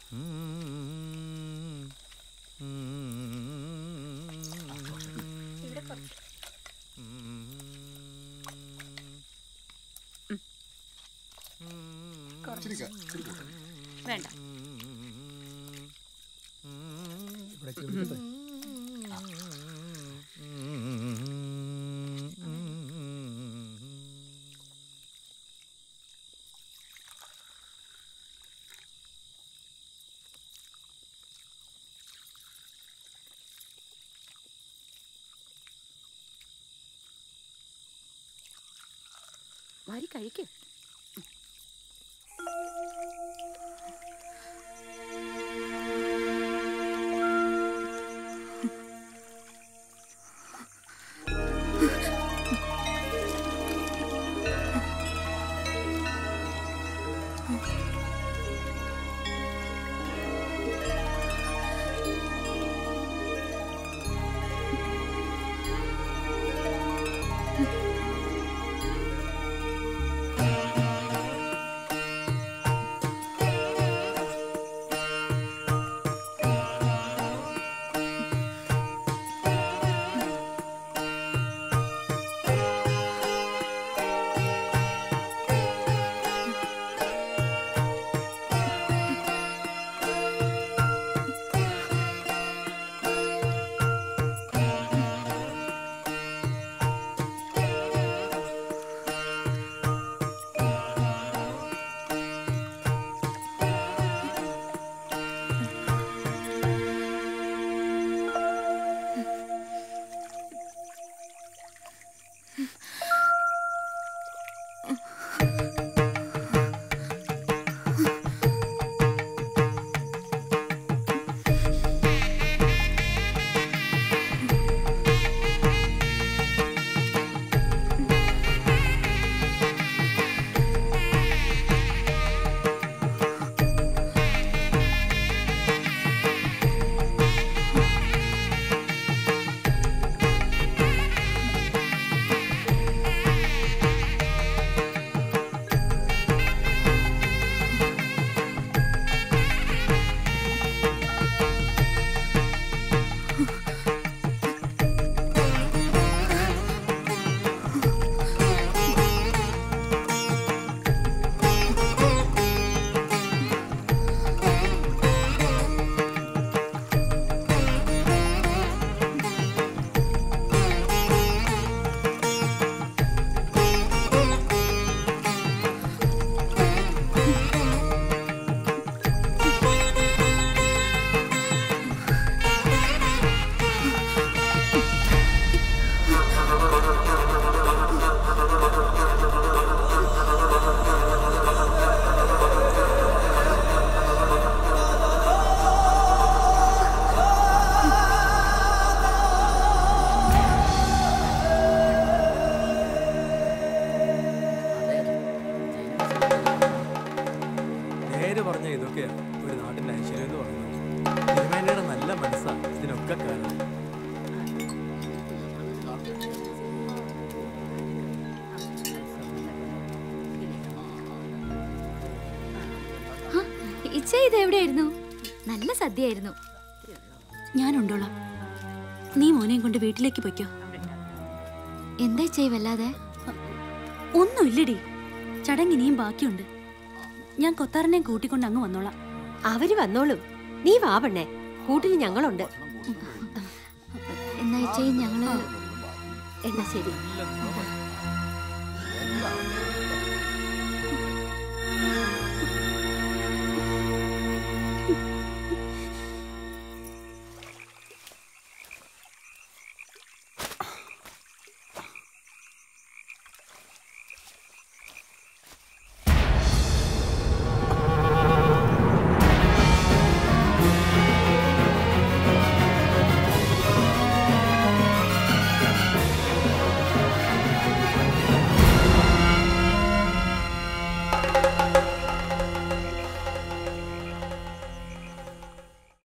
വേണ്ട വാരി കഴിക്ക് നേര് പറഞ്ഞ ഇതൊക്കെയാ ഒരു നാട്ടിന്റെ ഐശ്വര്യം എന്ന് പറയുന്നത് തിരുമേനിയുടെ നല്ല മനസ്സാ ഇതിനൊക്കെ കാരണം ഇച്ച ഇത് എവിടെയായിരുന്നു നല്ല സദ്യയായിരുന്നു ഞാൻ ഉണ്ടോളാം നീ മോനെയും കൊണ്ട് വീട്ടിലേക്ക് പൊയ്ക്കോ എന്താ ചെയ് വല്ലാതെ ഒന്നുമില്ലടി ചടങ്ങ് ഇനിയും ബാക്കിയുണ്ട് ഞാൻ കൊത്താറിനെയും കൂട്ടിക്കൊണ്ട് അങ്ങ് വന്നോളാം അവര് വന്നോളും നീ വാ പെണ്ണേ കൂട്ടിന് ഞങ്ങളുണ്ട് എന്നാ ഇച്ചയും ഞങ്ങള് എന്നാ ശരി എല്ലാം